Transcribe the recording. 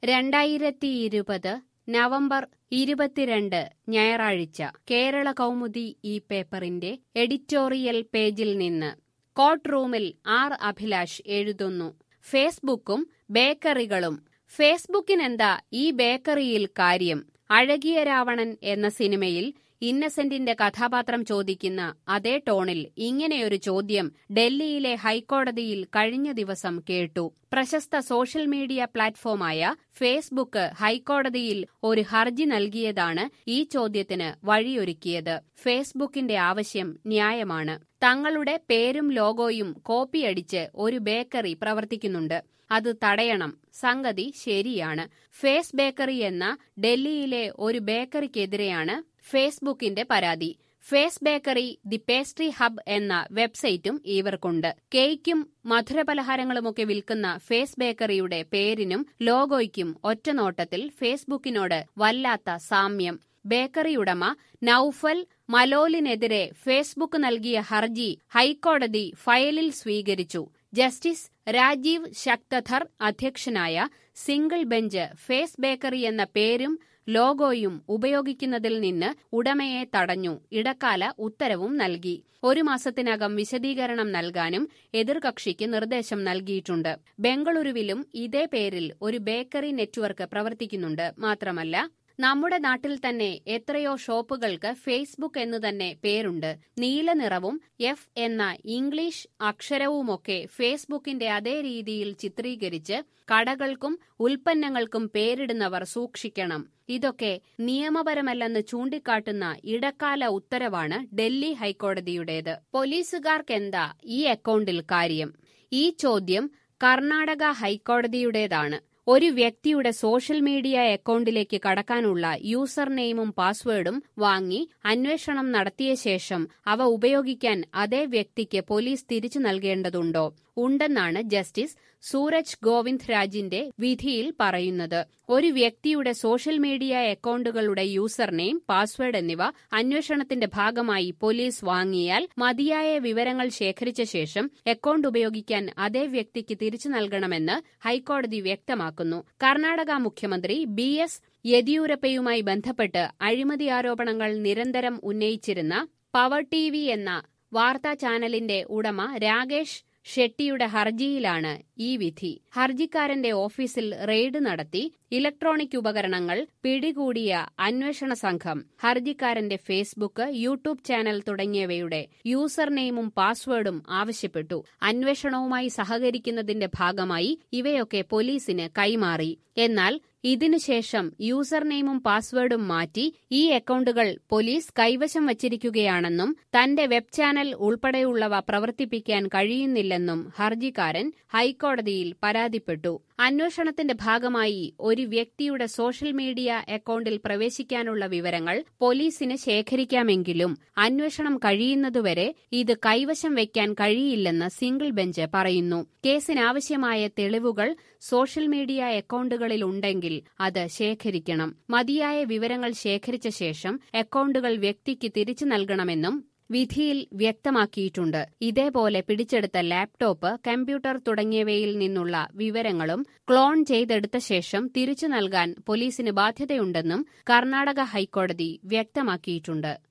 രണ്ടായിരത്തി ഇരുപത് നവംബർ ഇരുപത്തിരണ്ട് ഞായറാഴ്ച കേരള കൗമുദി ഈ പേപ്പറിന്റെ എഡിറ്റോറിയൽ പേജിൽ നിന്ന് കോർട്ട് റൂമിൽ ആർ അഭിലാഷ് എഴുതുന്നു ഫേസ്ബുക്കും ബേക്കറികളും ഫേസ്ബുക്കിനെന്താ ഈ ബേക്കറിയിൽ കാര്യം അഴകിയ രാവണൻ എന്ന സിനിമയിൽ ഇന്നസെന്റിന്റെ കഥാപാത്രം ചോദിക്കുന്ന അതേ ടോണിൽ ഇങ്ങനെയൊരു ചോദ്യം ഡൽഹിയിലെ ഹൈക്കോടതിയിൽ കഴിഞ്ഞ ദിവസം കേട്ടു പ്രശസ്ത സോഷ്യൽ മീഡിയ പ്ലാറ്റ്ഫോമായ ഫേസ്ബുക്ക് ഹൈക്കോടതിയിൽ ഒരു ഹർജി നൽകിയതാണ് ഈ ചോദ്യത്തിന് വഴിയൊരുക്കിയത് ഫേസ്ബുക്കിന്റെ ആവശ്യം ന്യായമാണ് തങ്ങളുടെ പേരും ലോഗോയും കോപ്പിയടിച്ച് ഒരു ബേക്കറി പ്രവർത്തിക്കുന്നുണ്ട് അത് തടയണം സംഗതി ശരിയാണ് ഫേസ് ബേക്കറി എന്ന ഡൽഹിയിലെ ഒരു ബേക്കറിക്കെതിരെയാണ് ഫേസ്ബുക്കിന്റെ പരാതി face bakery the pastry hub എന്ന വെബ്സൈറ്റും ഇവർക്കുണ്ട് കേക്കും മധുരപലഹാരങ്ങളുമൊക്കെ വിൽക്കുന്ന ഫേസ് ബേക്കറിയുടെ പേരിനും ലോഗോയ്ക്കും ഒറ്റനോട്ടത്തിൽ ഫേസ്ബുക്കിനോട് വല്ലാത്ത സാമ്യം ബേക്കറി ഉടമ നൌഫൽ മലോലിനെതിരെ ഫേസ്ബുക്ക് നൽകിയ ഹർജി ഹൈക്കോടതി ഫയലിൽ സ്വീകരിച്ചു ജസ്റ്റിസ് രാജീവ് ശക്തധർ അധ്യക്ഷനായ സിംഗിൾ ബെഞ്ച് ഫേസ് ബേക്കറി എന്ന പേരും ലോഗോയും ഉപയോഗിക്കുന്നതിൽ നിന്ന് ഉടമയെ തടഞ്ഞു ഇടക്കാല ഉത്തരവും നൽകി ഒരു മാസത്തിനകം വിശദീകരണം നൽകാനും എതിർകക്ഷിക്ക് നിർദ്ദേശം നൽകിയിട്ടുണ്ട് ബംഗളൂരുവിലും ഇതേ പേരിൽ ഒരു ബേക്കറി നെറ്റ്വർക്ക് പ്രവർത്തിക്കുന്നുണ്ട് മാത്രമല്ല നമ്മുടെ നാട്ടിൽ തന്നെ എത്രയോ ഷോപ്പുകൾക്ക് ഫേസ്ബുക്ക് എന്ന് തന്നെ പേരുണ്ട് നീല നിറവും എഫ് എന്ന ഇംഗ്ലീഷ് അക്ഷരവുമൊക്കെ ഫേസ്ബുക്കിന്റെ അതേ രീതിയിൽ ചിത്രീകരിച്ച് കടകൾക്കും ഉൽപ്പന്നങ്ങൾക്കും പേരിടുന്നവർ സൂക്ഷിക്കണം ഇതൊക്കെ നിയമപരമല്ലെന്ന് ചൂണ്ടിക്കാട്ടുന്ന ഇടക്കാല ഉത്തരവാണ് ഡൽഹി ഹൈക്കോടതിയുടേത് പോലീസുകാർക്കെന്താ ഈ അക്കൗണ്ടിൽ കാര്യം ഈ ചോദ്യം കർണാടക ഹൈക്കോടതിയുടേതാണ് ഒരു വ്യക്തിയുടെ സോഷ്യൽ മീഡിയ അക്കൗണ്ടിലേക്ക് കടക്കാനുള്ള യൂസർ നെയിമും പാസ്വേഡും വാങ്ങി അന്വേഷണം നടത്തിയ ശേഷം അവ ഉപയോഗിക്കാൻ അതേ വ്യക്തിക്ക് പോലീസ് തിരിച്ചു നൽകേണ്ടതുണ്ടോ ഉണ്ടെന്നാണ് ജസ്റ്റിസ് സൂരജ് ഗോവിന്ദ് രാജിന്റെ വിധിയിൽ പറയുന്നത് ഒരു വ്യക്തിയുടെ സോഷ്യൽ മീഡിയ അക്കൗണ്ടുകളുടെ യൂസർ നെയിം പാസ്വേഡ് എന്നിവ അന്വേഷണത്തിന്റെ ഭാഗമായി പോലീസ് വാങ്ങിയാൽ മതിയായ വിവരങ്ങൾ ശേഖരിച്ച ശേഷം അക്കൗണ്ട് ഉപയോഗിക്കാൻ അതേ വ്യക്തിക്ക് തിരിച്ചു നൽകണമെന്ന് ഹൈക്കോടതി വ്യക്തമാക്കുന്നു കർണാടക മുഖ്യമന്ത്രി ബി എസ് യെദിയൂരപ്പയുമായി ബന്ധപ്പെട്ട് അഴിമതി ആരോപണങ്ങൾ നിരന്തരം ഉന്നയിച്ചിരുന്ന പവർ ടി എന്ന വാർത്താ ചാനലിന്റെ ഉടമ രാകേഷ് ഷെട്ടിയുടെ ഹർജിയിലാണ് ഈ വിധി ഹർജിക്കാരന്റെ ഓഫീസിൽ റെയ്ഡ് നടത്തി ഇലക്ട്രോണിക് ഉപകരണങ്ങൾ പിടികൂടിയ അന്വേഷണ സംഘം ഹർജിക്കാരന്റെ ഫേസ്ബുക്ക് യൂട്യൂബ് ചാനൽ തുടങ്ങിയവയുടെ യൂസർ നെയിമും പാസ്വേഡും ആവശ്യപ്പെട്ടു അന്വേഷണവുമായി സഹകരിക്കുന്നതിന്റെ ഭാഗമായി ഇവയൊക്കെ പോലീസിന് കൈമാറി എന്നാൽ ഇതിനുശേഷം യൂസർ നെയിമും പാസ്വേഡും മാറ്റി ഈ അക്കൗണ്ടുകൾ പോലീസ് കൈവശം വച്ചിരിക്കുകയാണെന്നും തന്റെ വെബ് ചാനൽ ഉൾപ്പെടെയുള്ളവ പ്രവർത്തിപ്പിക്കാൻ കഴിയുന്നില്ലെന്നും ഹർജിക്കാരൻ ഹൈക്കോടതിയിൽ പരാതിപ്പെട്ടു അന്വേഷണത്തിന്റെ ഭാഗമായി ഒരു വ്യക്തിയുടെ സോഷ്യൽ മീഡിയ അക്കൗണ്ടിൽ പ്രവേശിക്കാനുള്ള വിവരങ്ങൾ പോലീസിന് ശേഖരിക്കാമെങ്കിലും അന്വേഷണം കഴിയുന്നതുവരെ ഇത് കൈവശം വയ്ക്കാൻ കഴിയില്ലെന്ന് സിംഗിൾ ബെഞ്ച് പറയുന്നു കേസിനാവശ്യമായ തെളിവുകൾ സോഷ്യൽ മീഡിയ അക്കൗണ്ടുകളിൽ ഉണ്ടെങ്കിൽ അത് ശേഖരിക്കണം മതിയായ വിവരങ്ങൾ ശേഖരിച്ച ശേഷം അക്കൗണ്ടുകൾ വ്യക്തിക്ക് തിരിച്ചു നൽകണമെന്നും വിധിയിൽ വ്യക്തമാക്കിയിട്ടുണ്ട് ഇതേപോലെ പിടിച്ചെടുത്ത ലാപ്ടോപ്പ് കമ്പ്യൂട്ടർ തുടങ്ങിയവയിൽ നിന്നുള്ള വിവരങ്ങളും ക്ലോൺ ചെയ്തെടുത്ത ശേഷം തിരിച്ചു നൽകാൻ പോലീസിന് ബാധ്യതയുണ്ടെന്നും കർണാടക ഹൈക്കോടതി വ്യക്തമാക്കിയിട്ടുണ്ട്